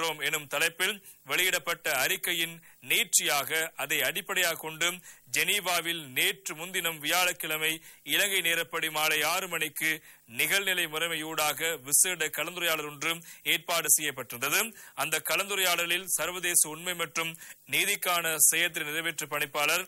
வருகின்றோம் எனும் தலைப்பில் வெளியிடப்பட்ட அறிக்கையின் நீட்சியாக அதை அடிப்படையாக கொண்டு ஜெனீவாவில் நேற்று முன்தினம் வியாழக்கிழமை இலங்கை நேரப்படி மாலை ஆறு மணிக்கு நிகழ்நிலை முறைமையூடாக விசேட கலந்துரையாடல் ஒன்று ஏற்பாடு செய்யப்பட்டிருந்தது அந்த கலந்துரையாடலில் சர்வதேச உண்மை மற்றும் நீதிக்கான செயற்திற நிறைவேற்று பணிப்பாளர்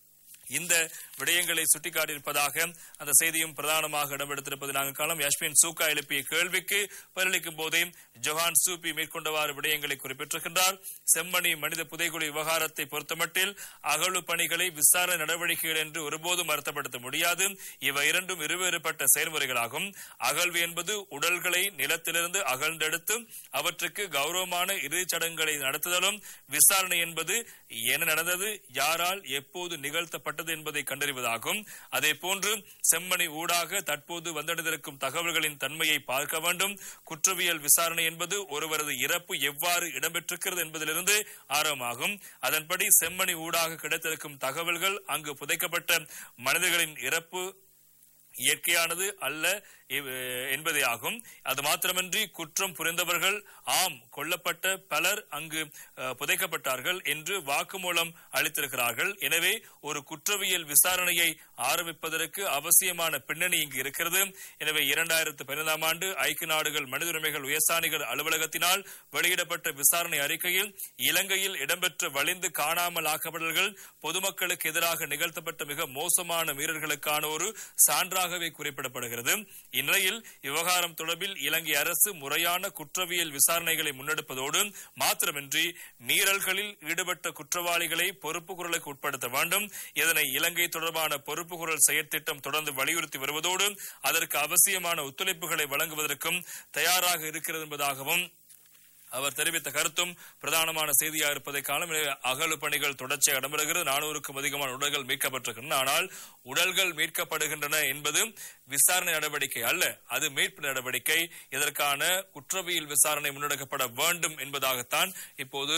இந்த விடயங்களை சுட்டிக்காட்டியிருப்பதாக அந்த செய்தியும் பிரதானமாக இடம்பெடுத்திருப்பது நாங்கள் காலம் யஷ்மின் சூக்கா எழுப்பிய கேள்விக்கு பதிலளிக்கும் போதே ஜொஹான் சூப்பி மேற்கொண்டவாறு விடயங்களை குறிப்பிட்டிருக்கின்றார் செம்மணி மனித புதைகுழி விவகாரத்தை பொறுத்தமட்டில் அகழ்வு பணிகளை விசாரணை நடவடிக்கைகள் என்று ஒருபோதும் அர்த்தப்படுத்த முடியாது இவை இரண்டும் இருவேறுபட்ட செயல்முறைகளாகும் அகழ்வு என்பது உடல்களை நிலத்திலிருந்து அகழ்ந்தெடுத்து அவற்றுக்கு கௌரவமான இறுதிச் சடங்குகளை நடத்துதலும் விசாரணை என்பது என்ன நடந்தது யாரால் எப்போது நிகழ்த்தப்பட்டது என்பதை கண்டறிவதாகும் அதே போன்று செம்மணி ஊடாக தற்போது வந்தடைந்திருக்கும் தகவல்களின் தன்மையை பார்க்க வேண்டும் குற்றவியல் விசாரணை என்பது ஒருவரது இறப்பு எவ்வாறு இடம்பெற்றிருக்கிறது என்பதிலிருந்து ஆரம்பமாகும் அதன்படி செம்மணி ஊடாக கிடைத்திருக்கும் தகவல்கள் அங்கு புதைக்கப்பட்ட மனிதர்களின் இறப்பு இயற்கையானது அல்ல இவ்- என்பதே ஆகும் அது மாத்திரமன்றி குற்றம் புரிந்தவர்கள் ஆம் கொல்லப்பட்ட பலர் அங்கு அஹ், புதைக்கப்பட்டார்கள் என்று வாக்குமூலம் அளித்திருக்கிறார்கள் எனவே ஒரு குற்றவியல் விசாரணையை ஆரம்பிப்பதற்கு அவசியமான பின்னணி இங்கு இருக்கிறது எனவே இரண்டாயிரத்து பதினைந்தாம் ஆண்டு ஐக்கிய நாடுகள் மனித உரிமைகள் உயர்சாணிகள் அலுவலகத்தினால் வெளியிடப்பட்ட விசாரணை அறிக்கையில் இலங்கையில் இடம்பெற்ற வலிந்து காணாமல் ஆக்கப்படல்கள் பொதுமக்களுக்கு எதிராக நிகழ்த்தப்பட்ட மிக மோசமான மீறல்களுக்கான ஒரு சான்றாகவே குறிப்பிடப்படுகிறது இந்நிலையில் விவகாரம் தொடர்பில் இலங்கை அரசு முறையான குற்றவியல் விசாரணைகளை முன்னெடுப்பதோடு மாத்திரமின்றி மீறல்களில் ஈடுபட்ட குற்றவாளிகளை பொறுப்பு குரலுக்கு உட்படுத்த வேண்டும் இதனை இலங்கை தொடர்பான பொறுப்பு குரல் செயற்திட்டம் தொடர்ந்து வலியுறுத்தி வருவதோடு அதற்கு அவசியமான ஒத்துழைப்புகளை வழங்குவதற்கும் தயாராக இருக்கிறது என்பதாகவும் அவர் தெரிவித்த கருத்தும் பிரதானமான செய்தியாக இருப்பதை காலம் அகழு பணிகள் தொடர்ச்சியாக இடம்பெறுகிறது நானூறுக்கும் அதிகமான உடல்கள் மீட்கப்பட்டிருக்கின்றன ஆனால் உடல்கள் மீட்கப்படுகின்றன என்பது விசாரணை நடவடிக்கை அல்ல அது மீட்பு நடவடிக்கை இதற்கான குற்றவியல் விசாரணை முன்னெடுக்கப்பட வேண்டும் என்பதாகத்தான் இப்போது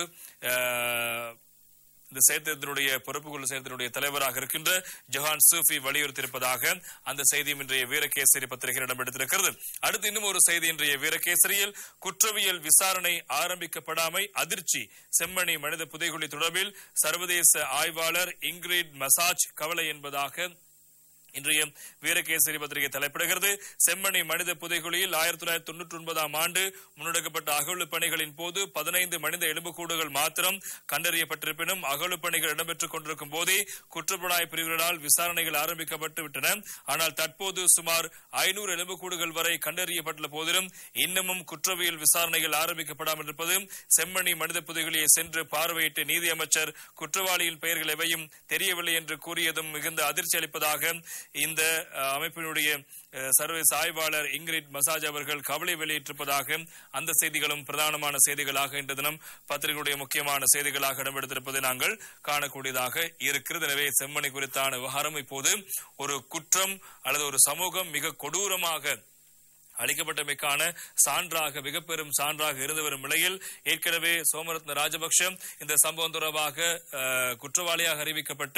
அஹ், இந்த செயற்திட்டத்தினுடைய பொறுப்புக்குழு செயற்தினுடைய தலைவராக இருக்கின்ற ஜொஹான் சூஃபி வலியுறுத்தியிருப்பதாக அந்த செய்தியும் இன்றைய வீரகேசரி பத்திரிகையில் இடம்பெடுத்திருக்கிறது அடுத்து இன்னும் ஒரு செய்தி இன்றைய வீரகேசரியில் குற்றவியல் விசாரணை ஆரம்பிக்கப்படாமை அதிர்ச்சி செம்மணி மனித புதைகுழி தொடர்பில் சர்வதேச ஆய்வாளர் இங்கிரிட் மசாஜ் கவலை என்பதாக இன்றைய வீரகேசரி பத்திரிகை தலைப்பிடுகிறது செம்மணி மனித புதைகுழியில் ஆயிரத்தி தொள்ளாயிரத்தி தொண்ணூற்றி ஒன்பதாம் ஆண்டு முன்னெடுக்கப்பட்ட அகழ்வு பணிகளின் போது பதினைந்து மனித எலும்புக்கூடுகள் மாத்திரம் கண்டறியப்பட்டிருப்பினும் அகழ்வு பணிகள் இடம்பெற்றுக் கொண்டிருக்கும் போதே குற்றப்புலனாய்வு பிரிவினரால் விசாரணைகள் ஆரம்பிக்கப்பட்டு விட்டன ஆனால் தற்போது சுமார் ஐநூறு எலும்புக்கூடுகள் வரை கண்டறியப்பட்டுள்ள போதிலும் இன்னமும் குற்றவியல் விசாரணைகள் ஆரம்பிக்கப்படாமல் இருப்பது செம்மணி மனித புதைகுழியை சென்று பார்வையிட்ட நீதி அமைச்சர் குற்றவாளியின் பெயர்கள் எவையும் தெரியவில்லை என்று கூறியதும் மிகுந்த அதிர்ச்சி அளிப்பதாக இந்த அஹ், அமைப்பினுடைய அஹ், சர்வதேச ஆய்வாளர் இங்கிரிட் மசாஜ் அவர்கள் கவலை வெளியிட்டிருப்பதாக அந்த செய்திகளும் பிரதானமான செய்திகளாக இன்று தினம் பத்திரிகையுடைய முக்கியமான செய்திகளாக இடம்பெடுத்திருப்பதை நாங்கள் காணக்கூடியதாக இருக்கிறது எனவே செம்மணி குறித்தான விவகாரம் இப்போது ஒரு குற்றம் அல்லது ஒரு சமூகம் மிக கொடூரமாக அளிக்கப்பட்டமைக்கான சான்றாக மிக பெரும் சான்றாக இருந்து வரும் நிலையில் ஏற்கனவே சோமரத்ன ராஜபக்ஷ இந்த சம்பவம் தொடர்பாக அஹ், குற்றவாளியாக அறிவிக்கப்பட்டு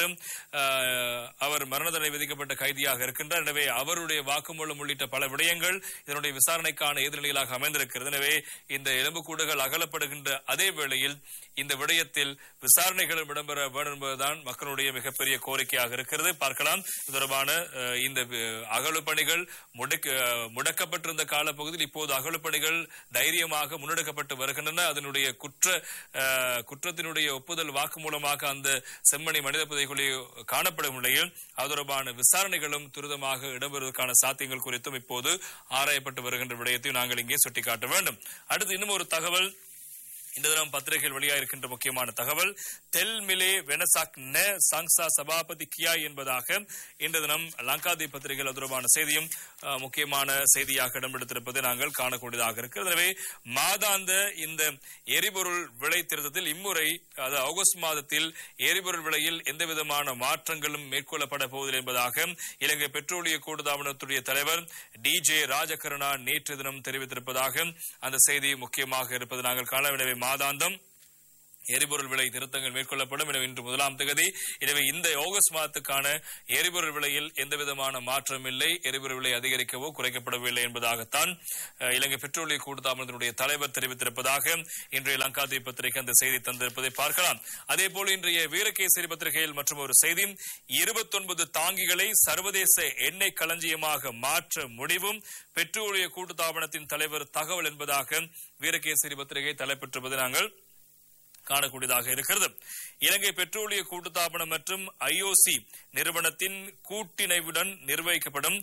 அஹ், அவர் மரண தண்டனை விதிக்கப்பட்ட கைதியாக இருக்கின்றார் எனவே அவருடைய வாக்குமூலம் உள்ளிட்ட பல விடயங்கள் இதனுடைய விசாரணைக்கான எதிர்நிலையாக அமைந்திருக்கிறது எனவே இந்த எலும்புக்கூடுகள் அகலப்படுகின்ற அதே வேளையில் இந்த விடயத்தில் விசாரணைகளும் இடம்பெற வேண்டும் என்பதுதான் மக்களுடைய மிகப்பெரிய கோரிக்கையாக இருக்கிறது பார்க்கலாம் இது தொடர்பான அஹ், இந்த அஹ், அகழ்வு பணிகள் முடக்க முடக்கப்பட்டிருந்த காலப்பகுதியில் இப்போது அகழ்வு பணிகள் தைரியமாக முன்னெடுக்கப்பட்டு வருகின்றன அதனுடைய குற்ற அஹ், குற்றத்தினுடைய ஒப்புதல் வாக்கு மூலமாக அந்த செம்மணி மனித புதைக்குழி காணப்படும் நிலையில் அது தொடர்பான விசாரணைகளும் துரிதமாக இடம்பெறுவதற்கான சாத்தியங்கள் குறித்தும் இப்போது ஆராயப்பட்டு வருகின்ற விடயத்தையும் நாங்கள் இங்கே சுட்டிக்காட்ட வேண்டும் அடுத்து இன்னும் ஒரு தகவல் இந்த தினம் பத்திரிகையில் வெளியாயிருக்கின்ற முக்கியமான தகவல் தெல் மிலே வெனசாக் ந சங்சா சபாபதி கியா என்பதாக இன்று தினம் லங்காதி பத்திரிகையில் அது தொடர்பான செய்தியும் அஹ், முக்கியமான செய்தியாக இடம்பெடுத்திருப்பதை நாங்கள் காணக்கூடியதாக இருக்கிறது எனவே மாதாந்த இந்த எரிபொருள் விலை திருத்தத்தில் இம்முறை அது ஆகஸ்ட் மாதத்தில் எரிபொருள் விலையில் எந்த விதமான மாற்றங்களும் மேற்கொள்ளப்பட போவதில்லை என்பதாக இலங்கை பெட்ரோலிய கூடுதாபனத்துடைய தலைவர் டி ஜே ராஜகருணா நேற்று தினம் தெரிவித்திருப்பதாக அந்த செய்தி முக்கியமாக இருப்பது நாங்கள் காண எனவே மாதாந்தம் எரிபொருள் விலை திருத்தங்கள் மேற்கொள்ளப்படும் எனவே இன்று முதலாம் தேதி எனவே இந்த ஆகஸ்ட் மாதத்துக்கான எரிபொருள் விலையில் எந்த விதமான மாற்றம் இல்லை எரிபொருள் விலை அதிகரிக்கவோ குறைக்கப்படவில்லை என்பதாகத்தான் அஹ், இலங்கை பெட்ரோலிய கூட்டுத்தாபனத்தினுடைய தலைவர் தெரிவித்திருப்பதாக இன்றைய லங்காதி பத்திரிகை அந்த செய்தி தந்திருப்பதை பார்க்கலாம் அதே போல இன்றைய வீரகேசரி பத்திரிகையில் மற்றும் ஒரு செய்தி இருபத்தொன்பது தாங்கிகளை சர்வதேச எண்ணெய் களஞ்சியமாக மாற்ற முடிவும் பெட்ரோலிய கூட்டுத்தாபனத்தின் தலைவர் தகவல் என்பதாக வீரகேசரி பத்திரிகை தலைப்பெற்றிருப்பதை நாங்கள் காணக்கூடியதாக இருக்கிறது இலங்கை பெட்ரோலிய கூட்டுத்தாபனம் மற்றும் ஐஓசி நிறுவனத்தின் கூட்டிணைவுடன் நிர்வகிக்கப்படும்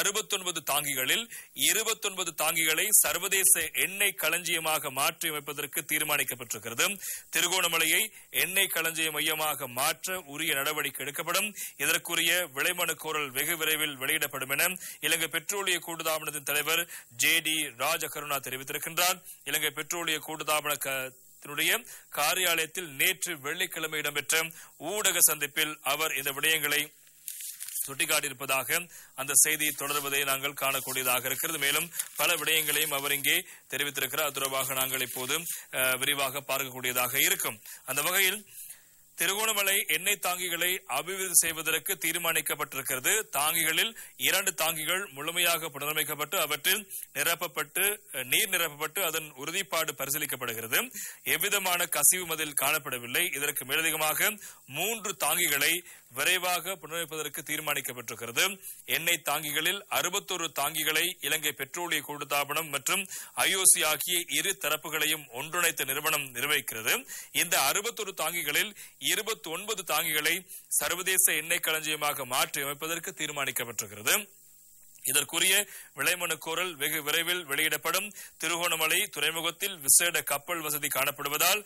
69 தாங்கிகளில் 29 தாங்கிகளை சர்வதேச எண்ணெய் களஞ்சியமாக மாற்றி அமைப்பதற்கு தீர்மானிக்கப்பட்டிருக்கிறது திருகோணமலையை எண்ணெய் களஞ்சிய மையமாக மாற்ற உரிய நடவடிக்கை எடுக்கப்படும் இதற்குரிய விளைமனு கோரல் வெகு விரைவில் வெளியிடப்படும் என இலங்கை பெட்ரோலிய கூட்டுத்தாபனத்தின் தலைவர் ஜே டி ராஜகருணா தெரிவித்திருக்கின்றார் இலங்கை பெட்ரோலிய கூட்டுத்தாபன க- தன்னுடைய காரியாலயத்தில் நேற்று வெள்ளிக்கிழமை இடம்பெற்ற ஊடக சந்திப்பில் அவர் இந்த விடயங்களை சுட்டிக்காட்டியிருப்பதாக அந்த செய்தி தொடர்வதை நாங்கள் காணக்கூடியதாக இருக்கிறது மேலும் பல விடயங்களையும் அவர் இங்கே தெரிவித்திருக்கிறார் அது தொடர்பாக நாங்கள் இப்போது அஹ், விரிவாக பார்க்கக்கூடியதாக இருக்கும் அந்த வகையில் திருகோணமலை எண்ணெய் தாங்கிகளை அபிவிருத்தி செய்வதற்கு தீர்மானிக்கப்பட்டிருக்கிறது தாங்கிகளில் இரண்டு தாங்கிகள் முழுமையாக புனரமைக்கப்பட்டு அவற்றில் நிரப்பப்பட்டு அஹ், நீர் நிரப்பப்பட்டு அதன் உறுதிப்பாடு பரிசீலிக்கப்படுகிறது எவ்விதமான கசிவு மதில் காணப்படவில்லை இதற்கு மேலதிகமாக மூன்று தாங்கிகளை விரைவாக புனரமைப்பதற்கு தீர்மானிக்கப்பட்டிருக்கிறது எண்ணெய் தாங்கிகளில் அறுபத்தொரு தாங்கிகளை இலங்கை பெட்ரோலிய கூட்டுத்தாபனம் மற்றும் ஐஓசி ஆகிய இரு தரப்புகளையும் ஒன்றிணைத்த நிறுவனம் நிர்வகிக்கிறது இந்த அறுபத்தொரு தாங்கிகளில் இருபத்தி ஒன்பது தாங்கிகளை சர்வதேச எண்ணெய் களஞ்சியமாக மாற்றி அமைப்பதற்கு தீர்மானிக்கப்பட்டிருக்கிறது இதற்குரிய விளைமனு கோரல் வெகு விரைவில் வெளியிடப்படும் திருகோணமலை துறைமுகத்தில் விசேட கப்பல் வசதி காணப்படுவதால்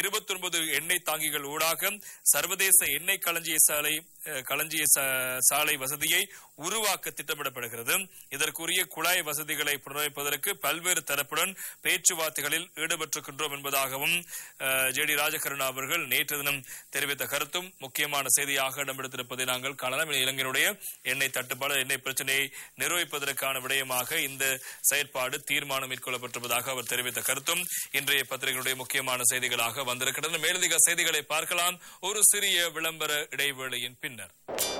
29 எண்ணெய் தாங்கிகள் ஊடாக சர்வதேச எண்ணெய் களஞ்சிய சாலை அஹ், களஞ்சிய சா- சாலை வசதியை உருவாக்க திட்டமிடப்படுகிறது இதற்குரிய குழாய் வசதிகளை புனரமைப்பதற்கு பல்வேறு தரப்புடன் பேச்சுவார்த்தைகளில் ஈடுபட்டிருக்கின்றோம் என்பதாகவும் ஜே டி ராஜகருணா அவர்கள் நேற்று தினம் தெரிவித்த கருத்தும் முக்கியமான செய்தியாக இடம்பெடுத்திருப்பதை நாங்கள் காணலாம் இது இலங்கையினுடைய எண்ணெய் தட்டுப்பாடு எண்ணெய் பிரச்சனையை நிர்வகிப்பதற்கான விடயமாக இந்த செயற்பாடு தீர்மானம் மேற்கொள்ளப்பட்டிருப்பதாக அவர் தெரிவித்த கருத்தும் இன்றைய பத்திரிகைகளுடைய முக்கியமான செய்திகளாக வந்திருக்கின்றன மேலதிக செய்திகளை பார்க்கலாம் ஒரு சிறிய விளம்பர இடைவேளையின் பின்னர்